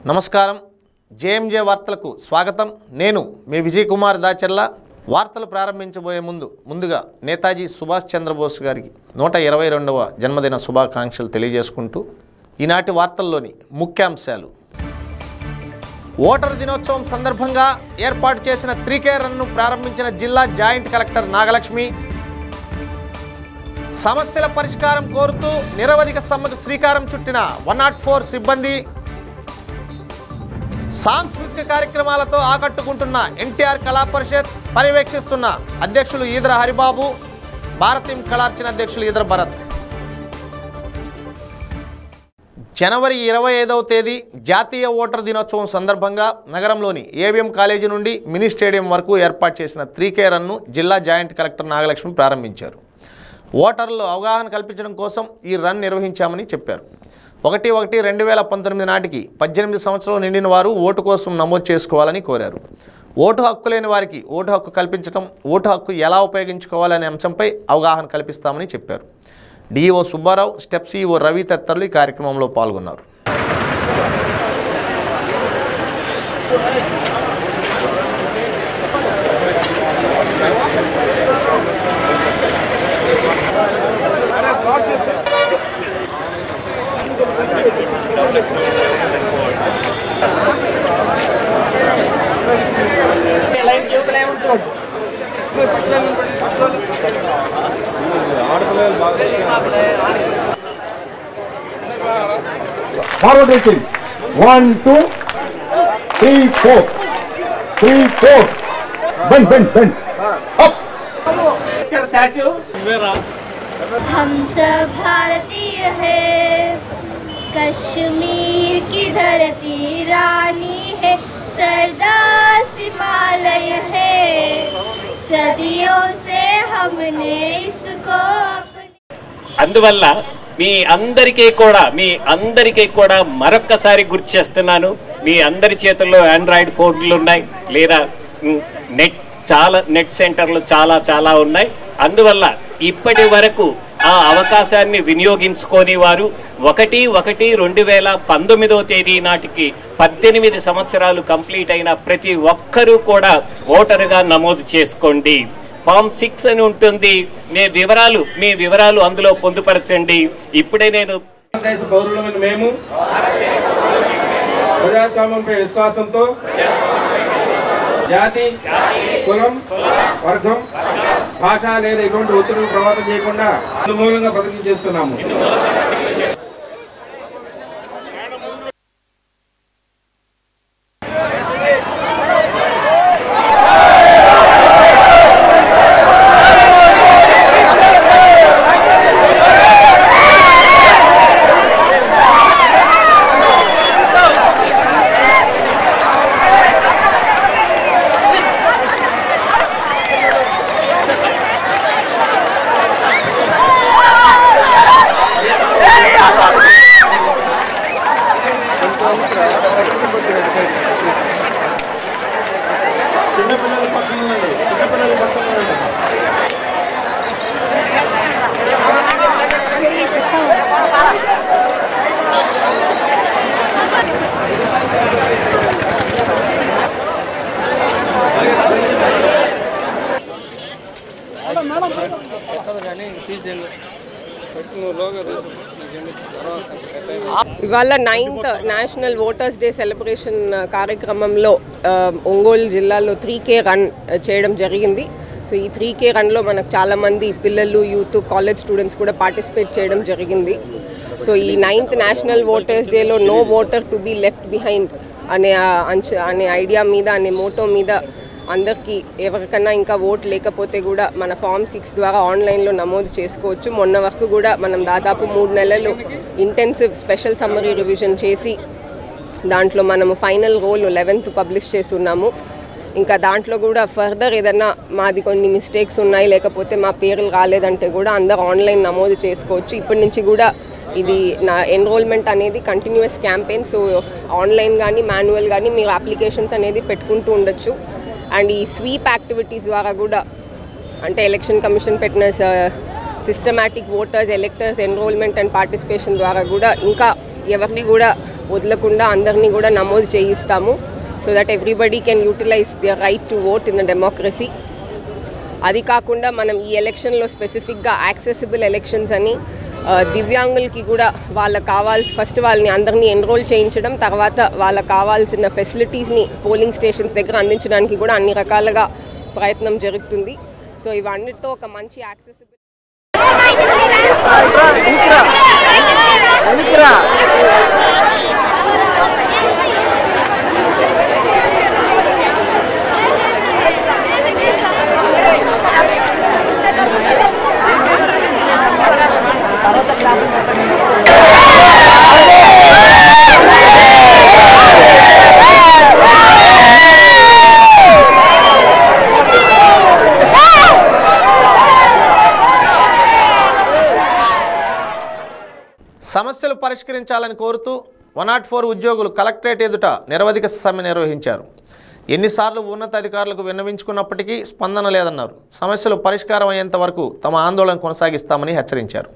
నమస్కారం జేఎంజే వార్తలకు స్వాగతం నేను మీ విజయ్ కుమార్ దాచర్ల వార్తలు ప్రారంభించబోయే ముందు ముందుగా నేతాజీ సుభాష్ చంద్రబోస్ గారికి నూట ఇరవై రెండవ జన్మదిన శుభాకాంక్షలు తెలియజేసుకుంటూ ఈనాటి వార్తల్లోని ముఖ్యాంశాలు ఓటరు దినోత్సవం సందర్భంగా ఏర్పాటు చేసిన త్రీకే రన్ను ప్రారంభించిన జిల్లా జాయింట్ కలెక్టర్ నాగలక్ష్మి సమస్యల పరిష్కారం కోరుతూ నిరవధిక సమ్మెకు శ్రీకారం చుట్టిన వన్ నాట్ ఫోర్ సిబ్బంది సాంస్కృతిక కార్యక్రమాలతో ఆకట్టుకుంటున్న ఎన్టీఆర్ కళా పరిషత్ పర్యవేక్షిస్తున్న అధ్యక్షులు ఈదర హరిబాబు భారతీయం కళార్చన అధ్యక్షులు ఈదర భరత్ జనవరి ఇరవై ఐదవ తేదీ జాతీయ ఓటర్ దినోత్సవం సందర్భంగా నగరంలోని ఏవిఎం కాలేజీ నుండి మినీ స్టేడియం వరకు ఏర్పాటు చేసిన త్రీకే రన్ను జిల్లా జాయింట్ కలెక్టర్ నాగలక్ష్మి ప్రారంభించారు ఓటర్లలో అవగాహన కల్పించడం కోసం ఈ రన్ నిర్వహించామని చెప్పారు ఒకటి ఒకటి రెండు వేల పంతొమ్మిది నాటికి పద్దెనిమిది సంవత్సరాలు నిండిన వారు ఓటు కోసం నమోదు చేసుకోవాలని కోరారు ఓటు హక్కు లేని వారికి ఓటు హక్కు కల్పించడం ఓటు హక్కు ఎలా ఉపయోగించుకోవాలనే అంశంపై అవగాహన కల్పిస్తామని చెప్పారు DEO Subbarao step CEO Ravi తదితరులు ఈ కార్యక్రమంలో పాల్గొన్నారు Forward reaching. One, two, three, four. Three, four. Bend, bend, bend. Up. हम सब भारतीय है कश्मीर की धरती रानी है सरदार हिमालय है सदियों से हमने इसको अपने అందువల్ల మీ అందరికీ కూడా మీ అందరికీ కూడా మరొక్కసారి గుర్తు చేస్తున్నాను మీ అందరి చేతుల్లో ఆండ్రాయిడ్ ఫోన్లు ఉన్నాయి లేదా మ్, నెట్ చాలా నెట్ సెంటర్లు చాలా చాలా ఉన్నాయి అందువల్ల ఇప్పటి వరకు ఆ అవకాశాన్ని వినియోగించుకొని వారు ఒకటి ఒకటి రెండు వేల పంతొమ్మిదవ తేదీ నాటికి పద్దెనిమిది సంవత్సరాలు కంప్లీట్ అయిన ప్రతి ఒక్కరూ కూడా ఓటరుగా నమోదు చేసుకోండి ఫామ్ సిక్స్ అని ఉంటుంది మీ వివరాలు మీ వివరాలు అందులో పొందుపరచండి ఇప్పుడే నేను దేశ పౌరులమైన మేము ప్రజాస్వామ్యంపై విశ్వాసంతో జాతి కులం వర్గం భాష లేదా ఎటువంటి ఒత్తిడిని ప్రభావితం చేయకుండా అనుమూలంగా ప్రతిజ్ఞ చేస్తున్నాము ఇవాళ ninth national voters day celebration కార్యక్రమంలో ఆ, ఒంగోలు జిల్లాలో త్రీ కే రన్ చేయడం జరిగింది సో ఈ త్రీ కే రన్లో మనకు చాలామంది పిల్లలు యూత్ కాలేజ్ స్టూడెంట్స్ కూడా పార్టిసిపేట్ చేయడం జరిగింది సో ఈ నైన్త్ నేషనల్ ఓటర్స్ డేలో no voter to be left behind అనే ఆ అంశ అనే ఐడియా మీద అనే మోటో మీద అందరికీ ఎవరికన్నా ఇంకా ఓట్ లేకపోతే కూడా మన ఫామ్ సిక్స్ ద్వారా ఆన్లైన్లో నమోదు చేసుకోవచ్చు మొన్న వరకు కూడా మనం దాదాపు మూడు నెలలు ఇంటెన్సివ్ స్పెషల్ సమ్మరీ రివిజన్ చేసి దాంట్లో మనము ఫైనల్ రోల్ లెవెన్త్ పబ్లిష్ చేస్తున్నాము ఇంకా దాంట్లో కూడా ఫర్దర్ ఏదన్నా మాది కొన్ని మిస్టేక్స్ ఉన్నాయి లేకపోతే మా పేర్లు రాలేదంటే కూడా అందరు ఆన్లైన్ నమోదు చేసుకోవచ్చు ఇప్పటి నుంచి కూడా ఇది నా ఎన్రోల్మెంట్ అనేది కంటిన్యూస్ క్యాంపెయిన్ సో ఆన్లైన్ కానీ మాన్యువల్ కానీ మీరు అప్లికేషన్స్ అనేది పెట్టుకుంటూ ఉండొచ్చు అండ్ ఈ స్వీప్ యాక్టివిటీస్ ద్వారా కూడా అంటే ఎలక్షన్ కమిషన్ పెట్టిన systematic voters electors enrolment and participation ద్వారా కూడా ఇంకా ఎవరిని కూడా వదలకుండా అందరినీ కూడా నమోదు చేయిస్తాము so that everybody can utilise their right to vote in the democracy అది కాకుండా మనం ఈ ఎలక్షన్లో స్పెసిఫిక్గా యాక్సెసిబుల్ ఎలక్షన్స్ అని ఆ, దివ్యాంగులకి కూడా వాళ్ళకి కావాల్సి ఫస్ట్ వాళ్ళని అందరినీ ఎన్రోల్ చేయించడం తర్వాత వాళ్ళకి కావాల్సిన ఫెసిలిటీస్ని పోలింగ్ స్టేషన్స్ దగ్గర అందించడానికి కూడా అన్ని రకాలుగా ప్రయత్నం జరుగుతుంది సో ఇవన్నిటితో ఒక మంచి యాక్సెసిబుల్ సమస్యలు పరిష్కరించాలని కోరుతూ వన్ నాట్ ఫోర్ ఉద్యోగులు కలెక్టరేట్ ఎదుట నిరవధిక సమ్మె నిర్వహించారు ఎన్నిసార్లు ఉన్నతాధికారులకు విన్నవించుకున్నప్పటికీ స్పందన లేదన్నారు సమస్యలు పరిష్కారం అయ్యేంత వరకు తమ ఆందోళన కొనసాగిస్తామని హెచ్చరించారు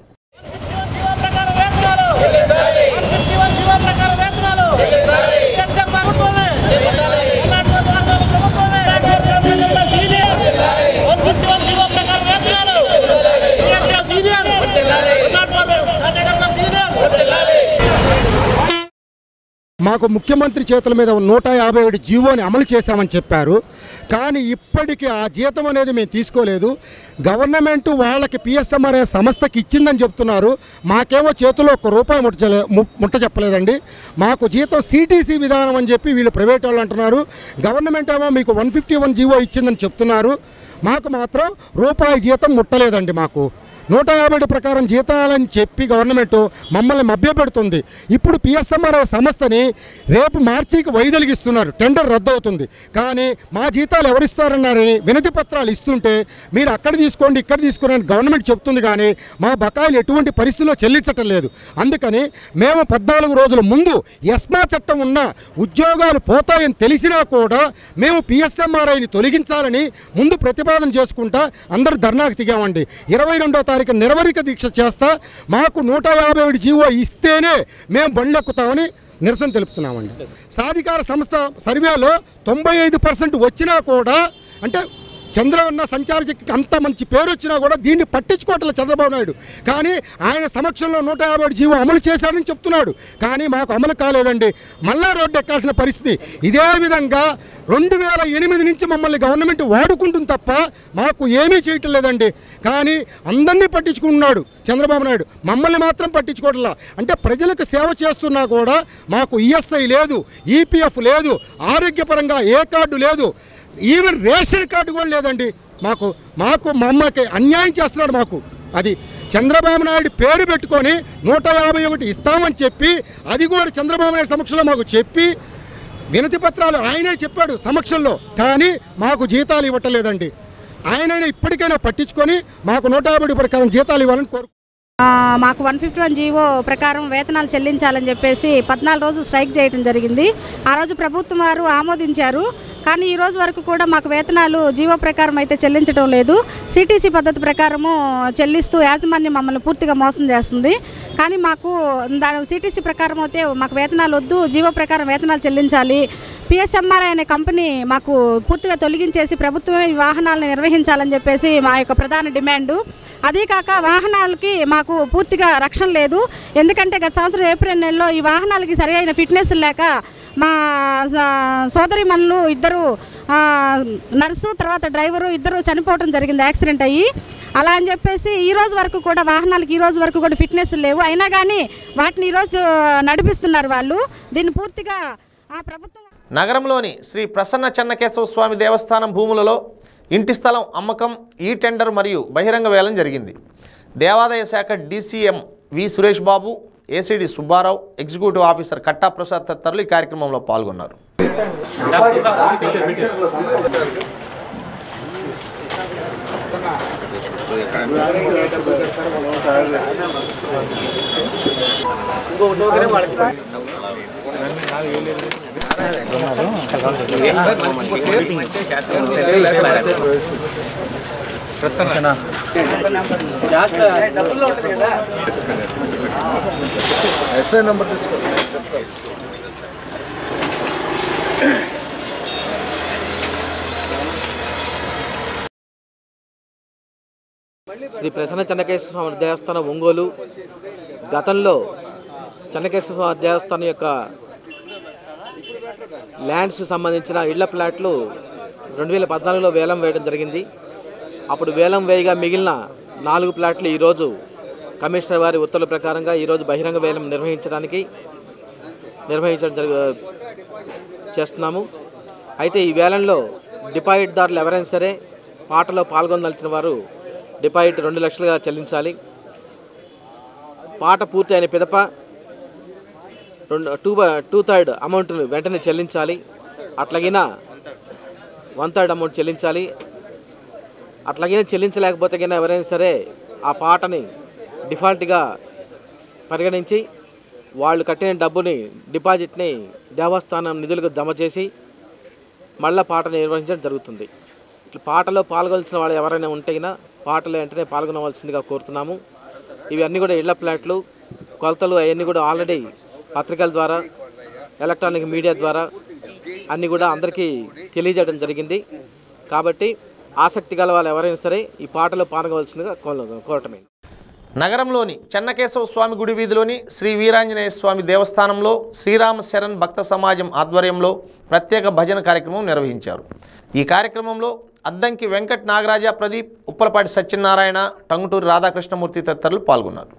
మాకు ముఖ్యమంత్రి చేతుల మీద నూట యాభై ఏడు జీవోని అమలు చేశామని చెప్పారు కానీ ఇప్పటికీ ఆ జీతం అనేది మేము తీసుకోలేదు గవర్నమెంట్ వాళ్ళకి పిఎస్ఎంఆర్ఏ సంస్థకి ఇచ్చిందని చెప్తున్నారు మాకేమో చేతిలో ఒక్క రూపాయి ముట్టలే ముట్ట చెప్పలేదండి మాకు జీతం సిటీసీ విధానం అని చెప్పి వీళ్ళు ప్రైవేట్ వాళ్ళు అంటున్నారు గవర్నమెంట్ ఏమో మీకు వన్ ఫిఫ్టీ వన్ జీవో ఇచ్చిందని చెప్తున్నారు మాకు మాత్రం రూపాయి జీతం ముట్టలేదండి మాకు నూట యాభై ఏడు ప్రకారం జీతాలని చెప్పి గవర్నమెంట్ మమ్మల్ని మభ్యపెడుతుంది ఇప్పుడు పిఎస్ఎంఆర్ఐ సంస్థని రేపు మార్చికి వైదొలిగిస్తున్నారు టెండర్ రద్దు అవుతుంది కానీ మా జీతాలు ఎవరిస్తారన్నారని వినతి పత్రాలు ఇస్తుంటే మీరు అక్కడ తీసుకోండి ఇక్కడ తీసుకోండి అని గవర్నమెంట్ చెప్తుంది కానీ మా బకాయిలు ఎటువంటి పరిస్థితిలో చెల్లించటం లేదు అందుకని మేము పద్నాలుగు రోజుల ముందు ఎస్మా చట్టం ఉన్న ఉద్యోగాలు పోతాయని తెలిసినా కూడా మేము పిఎస్ఎంఆర్ఐని తొలగించాలని ముందు ప్రతిపాదన చేసుకుంటా అందరూ ధర్నాకు దిగామండి ఇరవై రెండో తారీఖు నిరవధిక దీక్ష చేస్తా మాకు నూట యాభై ఏడు జీవో ఇస్తేనే మేము బండ్లెక్కుతామని నిరసన తెలుపుతున్నామండి సాధికార సంస్థ సర్వేలో తొంభై ఐదు పర్సెంట్ వచ్చినా కూడా అంటే చంద్రన్న సంచార శక్తికి అంత మంచి పేరు వచ్చినా కూడా దీన్ని పట్టించుకోవట్లేదు చంద్రబాబు నాయుడు కానీ ఆయన సమక్షంలో నూట యాభై ఏడు జీవో అమలు చేశాడని చెప్తున్నాడు కానీ మాకు అమలు కాలేదండి మళ్ళా రోడ్డు ఎక్కాల్సిన పరిస్థితి ఇదే విధంగా రెండు వేల ఎనిమిది నుంచి మమ్మల్ని గవర్నమెంట్ వాడుకుంటుంది తప్ప మాకు ఏమీ చేయటం లేదండి కానీ అందరినీ పట్టించుకుంటున్నాడు చంద్రబాబు నాయుడు మమ్మల్ని మాత్రం పట్టించుకోవట్లా అంటే ప్రజలకు సేవ చేస్తున్నా కూడా మాకు ఈఎస్ఐ లేదు ఈపీఎఫ్ లేదు ఆరోగ్యపరంగా ఏ కార్డు లేదు ఈవెన్ రేషన్ కార్డు కూడా లేదండి మాకు మాకు మా అమ్మకి అన్యాయం చేస్తున్నాడు మాకు అది చంద్రబాబు నాయుడు పేరు పెట్టుకొని నూట యాభై ఒకటి ఇస్తామని చెప్పి అది కూడా చంద్రబాబు నాయుడు సమక్షంలో మాకు చెప్పి వినతి పత్రాలు ఆయనే చెప్పాడు సమక్షంలో కానీ మాకు జీతాలు ఇవ్వటలేదండి ఆయనైనా ఇప్పటికైనా పట్టించుకొని మాకు నూట యాభై ప్రకారం జీతాలు ఇవ్వాలని కోరు ఆ, మాకు వన్ ఫిఫ్టీ వన్ జీవో ప్రకారం వేతనాలు చెల్లించాలని చెప్పేసి పద్నాలుగు రోజులు స్ట్రైక్ చేయడం జరిగింది ఆ రోజు ప్రభుత్వం వారు ఆమోదించారు కానీ ఈ రోజు వరకు కూడా మాకు వేతనాలు జీవో ప్రకారం అయితే చెల్లించడం లేదు సిటీసీ పద్ధతి ప్రకారము చెల్లిస్తూ యాజమాన్యం మమ్మల్ని పూర్తిగా మోసం చేస్తుంది కానీ మాకు దాని సిటీసీ ప్రకారం అయితే మాకు వేతనాలు వద్దు జీవో ప్రకారం వేతనాలు చెల్లించాలి పిఎస్ఎంఆర్ఐ అనే కంపెనీ మాకు పూర్తిగా తొలగించేసి ప్రభుత్వమే ఈ వాహనాలను నిర్వహించాలని చెప్పేసి మా యొక్క ప్రధాన డిమాండు అదే కాక వాహనాలకి మాకు పూర్తిగా రక్షణ లేదు ఎందుకంటే గత సంవత్సరం ఏప్రిల్ నెలలో ఈ వాహనాలకి సరి అయిన ఫిట్నెస్ లేక మా సోదరి మనులు ఇద్దరు ఆ, నర్సు తర్వాత డ్రైవరు ఇద్దరు చనిపోవడం జరిగింది యాక్సిడెంట్ అయ్యి అలా అని చెప్పేసి ఈ రోజు వరకు కూడా వాహనాలకి ఈ రోజు వరకు కూడా ఫిట్నెస్ లేవు అయినా కానీ వాటిని ఈరోజు నడిపిస్తున్నారు వాళ్ళు దీన్ని పూర్తిగా ఆ ప్రభుత్వం నగరంలోని శ్రీ ప్రసన్న చెన్నకేశవ స్వామి దేవస్థానం భూములలో ఇంటి స్థలం అమ్మకం ఈ టెండర్ మరియు బహిరంగ వేలం జరిగింది దేవాదాయ శాఖ DCM V Suresh Babu ACD Subbarao executive officer Katta Prasad తదితరులు ఈ కార్యక్రమంలో పాల్గొన్నారు ఎస్ఐ నెంబర్ తీసుకో చెప్తాను శ్రీ ప్రసన్న చెన్నకేశ్వర స్వామి దేవస్థానం ఒంగోలు గతంలో చెన్నకేశ్వర స్వామి దేవస్థానం యొక్క ల్యాండ్స్ సంబంధించిన ఇళ్ల ప్లాట్లు రెండు వేల పద్నాలుగులో వేలం వేయడం జరిగింది అప్పుడు వేలం వేయగా మిగిలిన నాలుగు ప్లాట్లు ఈరోజు కమిషనర్ వారి ఉత్తర్వుల ప్రకారంగా ఈరోజు బహిరంగ వేలం నిర్వహించడానికి నిర్వహించడం జరుగు చేస్తున్నాము అయితే ఈ వేలంలో డిపాజిట్దారులు ఎవరైనా సరే పాటలో పాల్గొనదలిచిన వారు డిపాజిట్ రెండు లక్షలుగా చెల్లించాలి పాట పూర్తి అయిన పిదప రెండు టూ టూ థర్డ్ అమౌంట్ను వెంటనే చెల్లించాలి అట్లాగినా వన్ థర్డ్ అమౌంట్ చెల్లించాలి అట్లాగే చెల్లించలేకపోతే కన్నా ఎవరైనా సరే ఆ పాటని డిఫాల్ట్గా పరిగణించి వాళ్ళు కట్టిన డబ్బుని డిపాజిట్ని దేవస్థానం నిధులకు జమ చేసి మళ్ళా పాటను నిర్వహించడం జరుగుతుంది ఇట్లా పాటలో పాల్గొల్సిన వాళ్ళు ఎవరైనా ఉంటే గినా పాటలు వెంటనే పాల్గొనవలసిందిగా కోరుతున్నాము ఇవి అన్నీ కూడా ఇళ్ల ప్లాట్లు కొలతలు అవన్నీ కూడా ఆల్రెడీ పత్రికల ద్వారా ఎలక్ట్రానిక్ మీడియా ద్వారా అన్నీ కూడా అందరికీ తెలియజేయడం జరిగింది కాబట్టి ఆసక్తి గల వాళ్ళు ఎవరైనా సరే ఈ పాటలో పాల్గొవలసిందిగా కోర- కోరటమే నగరంలోని చెన్నకేశవ స్వామి గుడి వీధిలోని శ్రీ వీరాంజనేయ స్వామి దేవస్థానంలో శ్రీరామ శరణ్ భక్త సమాజం ఆధ్వర్యంలో ప్రత్యేక భజన కార్యక్రమం నిర్వహించారు ఈ కార్యక్రమంలో అద్దంకి వెంకట్ నాగరాజ ప్రదీప్ ఉప్పలపాటి సత్యనారాయణ టంగుటూరి రాధాకృష్ణమూర్తి తదితరులు పాల్గొన్నారు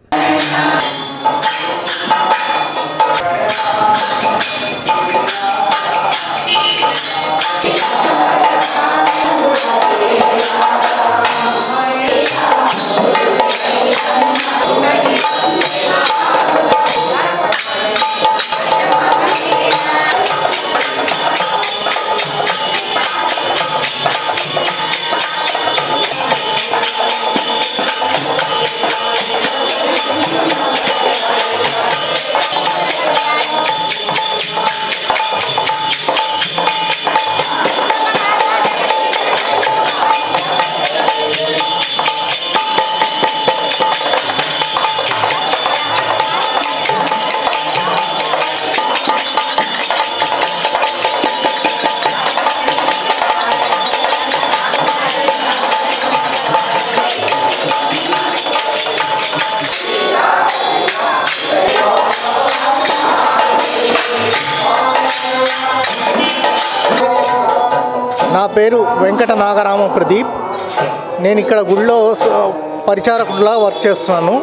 నా పేరు వెంకట నాగరామ ప్రదీప్ నేను ఇక్కడ గుడిలో స- పరిచారకుడిలా వర్క్ చేస్తున్నాను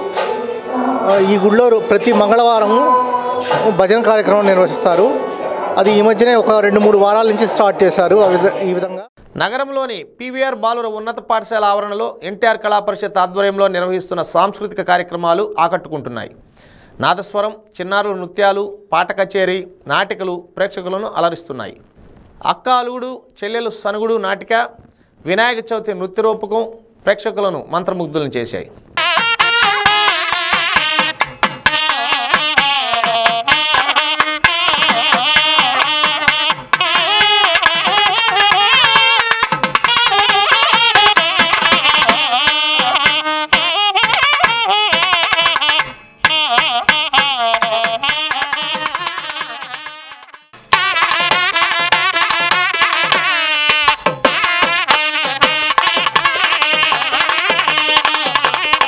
ఆ, ఈ గుడిలో రో- ప్రతి మంగళవారం భజన కార్యక్రమం నిర్వహిస్తారు అది ఈ మధ్యనే ఒక రెండు మూడు వారాల నుంచి స్టార్ట్ చేశారు ఆ విధ- ఈ విధంగా నగరంలోని పీవీఆర్ బాలుర ఉన్నత పాఠశాల ఆవరణలో ఎన్టీఆర్ కళా పరిషత్ ఆధ్వర్యంలో నిర్వహిస్తున్న సాంస్కృతిక కార్యక్రమాలు ఆకట్టుకుంటున్నాయి నాదస్వరం చిన్నారుల నృత్యాలు పాట కచేరీ నాటికలు ప్రేక్షకులను అలరిస్తున్నాయి అక్క అలుగుడు చెల్లెలు సనుగుడు నాటిక వినాయక చవితి నృత్య రూపకం ప్రేక్షకులను మంత్రముగ్ధులను చేశాయి ఆ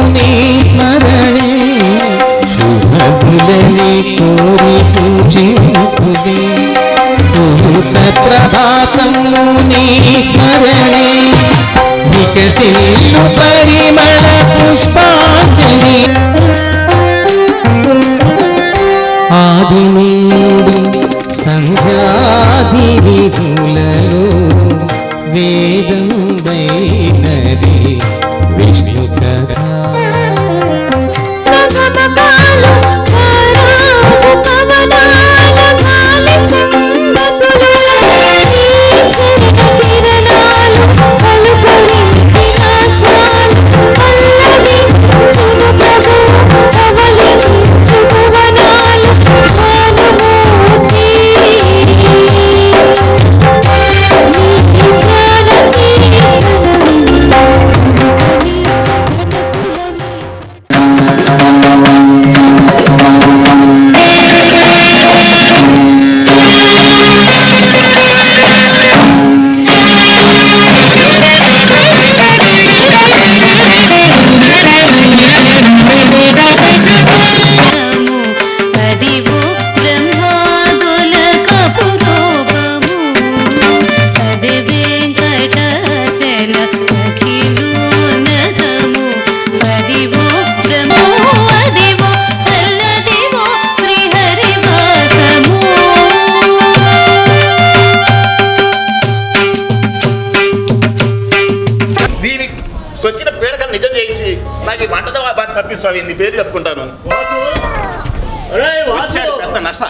నీ స్మరణే శుభములని కోరి పూజింపుదే తొలుత ప్రభాతము నీ స్మరణే వికసిల్లు పరిమళ పుష్పాంజలి ఆది నుండి సంధ్యాది విధులలో వేదం వైనది విష్ణు కథ అదివో బ్రహ్మాదుల కపురూపము అది వెంకటాచల అఖిలోన్నతము అదివో బ్రహ్మో అదివో అల్లదివో శ్రీహరివాసము దీనికి వచ్చిన పీడకలు నిజం చేయించి నాకు ఈ వంటతో బాగా తప్పిస్తావు నీ పేరు చెప్పుకుంటాను వచ్చాడు పెద్ద నస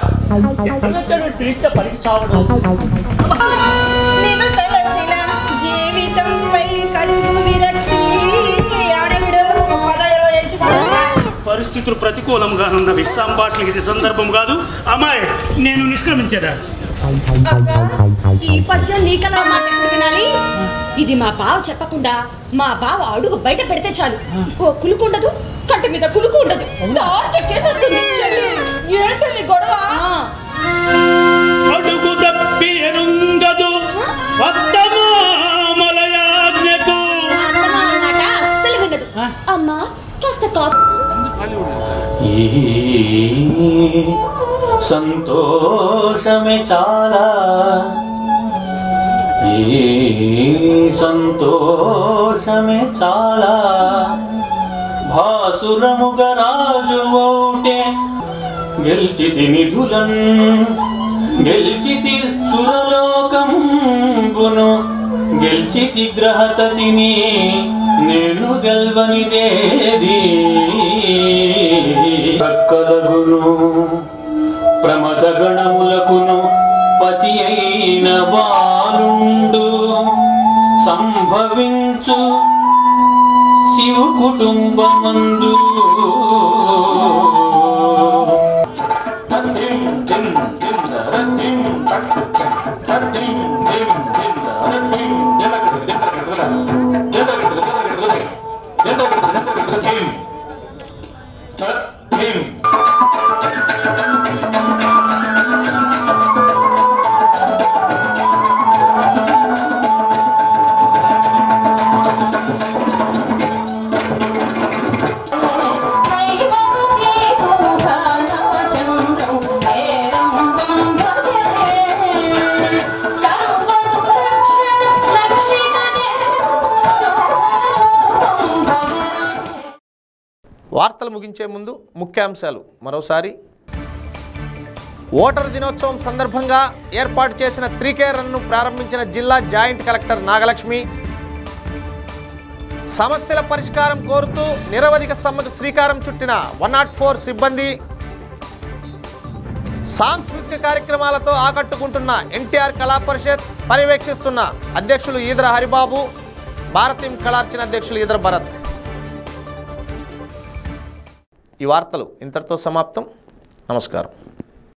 నేను తలచిన జీవితంపై కలుగు విరక్తి ఆడవిడు ఒక పద ఇరవై ఐదు పడుతున్నా. పరిస్థితులు ప్రతికూలంగానున్న విస్సాంభాషణకి ఇది సందర్భం కాదు అమ్మాయి నేను నిష్క్రమించేదా ఈ పద్యం నీకలా మాట ఎప్పుడు వినాలి ఇది మా బావ చెప్పకుండా మా బావ అడుగు బయట పెడితే చాలు ఓ కులుకు ఉండదు కంటి మీద కులుకు ఉండదు టార్చర్ చేసేస్తుంది చెల్లి ఏంటండి గొడవ అడుగు తప్పి ఎరుంగదు వద్దమామలయాజ్ఞకు మాట అస్సలు వినదు అమ్మా కాస్త కాఫీ ఈ సంతోషమే చాలా ఈ సంతోషమే చాలా భాసురముగ రాజు ఓటే గెలిచితి నిధులన్ గెలిచితి సురలోకంబును గెలిచితి గ్రహతతిని నేను గెల్వనిదేది కలగును ప్రమద గణములకును పతి అయిన బాలుండు సంభవించు శివు కుటుంబమందు వార్తలు ముగించే ముందు ముఖ్యాంశాలు మరోసారి ఓటరు దినోత్సవం సందర్భంగా ఏర్పాటు చేసిన త్రీకే రన్ను ప్రారంభించిన జిల్లా జాయింట్ కలెక్టర్ నాగలక్ష్మి సమస్యల పరిష్కారం కోరుతూ నిరవధిక సమ్మెకు శ్రీకారం చుట్టిన వన్ నాట్ ఫోర్ సిబ్బంది సాంస్కృతిక కార్యక్రమాలతో ఆకట్టుకుంటున్న ఎన్టీఆర్ కళా పరిషత్ పర్యవేక్షిస్తున్న అధ్యక్షులు ఈదర హరిబాబు భారతీయం కళార్చన అధ్యక్షులు ఈదర భరత్ ఈ వార్తలు ఇంతటితో సమాప్తం నమస్కారం